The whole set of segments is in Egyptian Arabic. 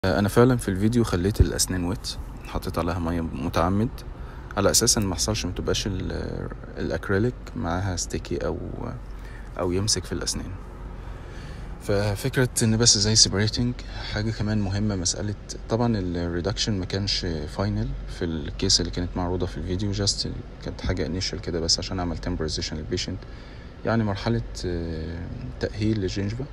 انا فعلا في الفيديو خليت الاسنان ويت حطيت عليها ميه متعمد على اساس ان محصلش متبقاش ال- الاكريليك معاها ستيكي او او يمسك في الاسنان ففكرة ان بس زي سيبريتنج حاجة كمان مهمة مسألة طبعا الريدكشن ما كانش فاينل في الكيس اللي كانت معروضة في الفيديو جاست كانت حاجة انيشال كده بس عشان اعمل تمبرزيشن للبيشنت يعني مرحلة آه، تأهيل للجنجفة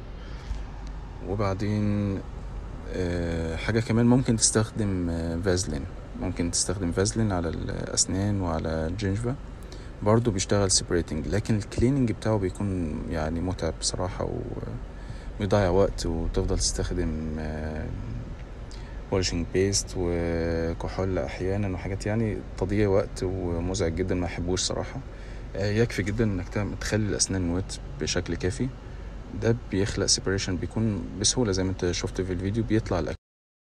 وبعدين آه، حاجة كمان ممكن تستخدم آه، فازلين ممكن تستخدم فازلين على الأسنان وعلى الجنجفة برضو بيشتغل سيبريتنج لكن الكليننج بتاعه بيكون يعني متعب بصراحة وبيضيع وقت وتفضل تستخدم بولشنج بيست وكحول أحيانا وحاجات يعني تضييع وقت ومزعج جدا ما أحبوش صراحة آه، يكفي جدا انك تعمل- تخلي الأسنان ويت بشكل كافي ده بيخلق سيبريشن بيكون بسهولة زي ما انت شفت في الفيديو بيطلع الأكل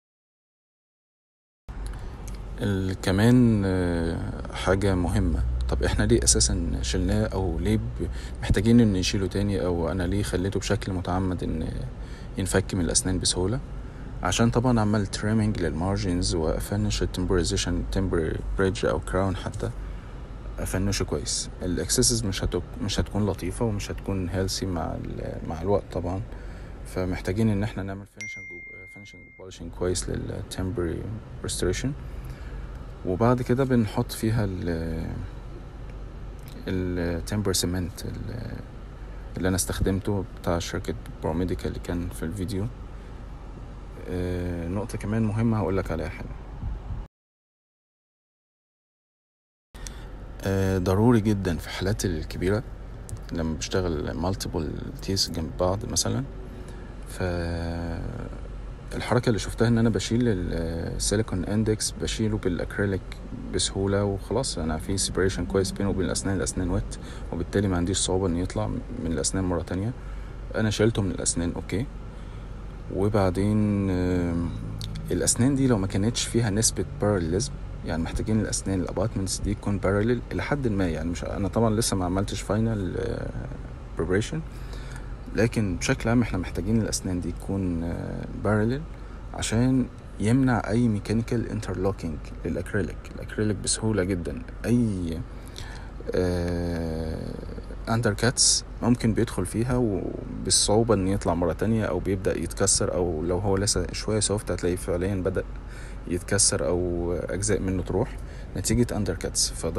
ال- كمان آه، حاجة مهمة طب احنا ليه اساسا شلناه او ليه ب- محتاجين ان نشيله تاني او انا ليه خليته بشكل متعمد ان ينفك من الاسنان بسهولة عشان طبعا اعمل تريمينج للمارجنز وافنش التمبوريزيشن تمبري بريدج او كراون حتى افنشه كويس الاكسسز مش هتك... مش هتكون لطيفة ومش هتكون هيلثي مع ال... مع الوقت طبعا فمحتاجين ان احنا نعمل فينشنج فينشنج بولشنج كويس للتمبري ريستوريشن وبعد كده بنحط فيها ال التمبر سيمنت اللي انا استخدمته بتاع شركة بروميديكا اللي كان في الفيديو آه، نقطة كمان مهمة هقولك عليها حاجة آه، ضروري جدا في الحالات الكبيرة لما بشتغل مالتيبل تيس جنب بعض مثلا ف الحركة اللي شفتها ان انا بشيل السيليكون اندكس بشيله بالاكريليك بسهولة وخلاص انا في سيبريشن كويس بينه وبين الاسنان الاسنان ويت وبالتالي ما عنديش صعوبة ان يطلع من الاسنان مرة تانية انا شيلته من الاسنان اوكي وبعدين آم، الاسنان دي لو ما كانتش فيها نسبة باراليزم يعني محتاجين الاسنان الاباتمنتس دي تكون باراليل الى حد ما يعني مش انا طبعا لسه ما عملتش فاينل بريبريشن لكن بشكل عام احنا محتاجين الاسنان دي تكون باراليل عشان يمنع اي ميكانيكال انترلوكينج للاكريليك الاكريليك بسهوله جدا اي اندر كاتس ممكن بيدخل فيها وبالصعوبة ان يطلع مرة تانية او بيبدأ يتكسر او لو هو لسه شوية سوفت هتلاقيه فعليا بدأ يتكسر او اجزاء منه تروح نتيجة اندر كاتس فده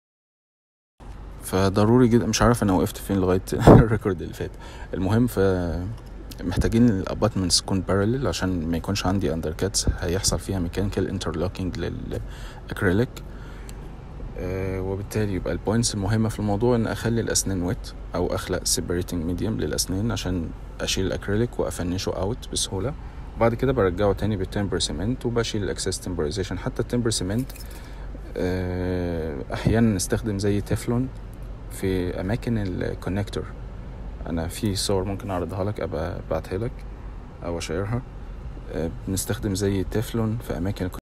فضروري جدا مش عارف انا وقفت فين لغاية الريكورد اللي فات المهم ف محتاجين الاباتمنتس تكون بارلل عشان ما يكونش عندي اندر كاتس هيحصل فيها ميكانيكال انترلوكينج للاكريليك آه، وبالتالي يبقى البوينتس المهمة في الموضوع ان اخلي الاسنان ويت او اخلق سيبريتنج ميديم للاسنان عشان اشيل الاكريليك وافنشه اوت بسهولة وبعد كده برجعه تاني بالتمبر سيمنت وبشيل الاكسس تمبرزيشن حتى التمبر سيمنت آه، احيانا نستخدم زي تeflon في اماكن الكونكتور انا في صور ممكن اعرضها لك ابقى ابعتها لك او اشيرها آه، بنستخدم زي تeflon في اماكن